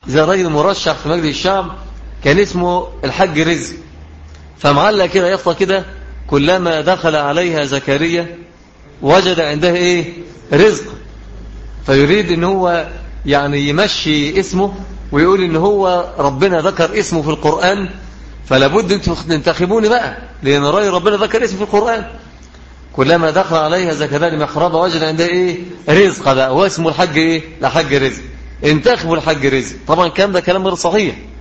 زي راجل مرشح في مجلس الشعب كان اسمه الحج رزق فمعلق كده يفطى كده كلما دخل عليها زكريا وجد عندها ايه رزق فيريد ان هو يعني يمشي اسمه ويقول ان هو ربنا ذكر اسمه في القرآن فلا بد انتم تنتخبوني بقى لان رأي ربنا ذكر اسمه في القرآن كلما دخل عليها زكريا المحراب وجد عندها ايه رزق بقى واسمه الحج ايه لحج رزق انتخبوا الحج رزق طبعا كان ده كلام غير صحيح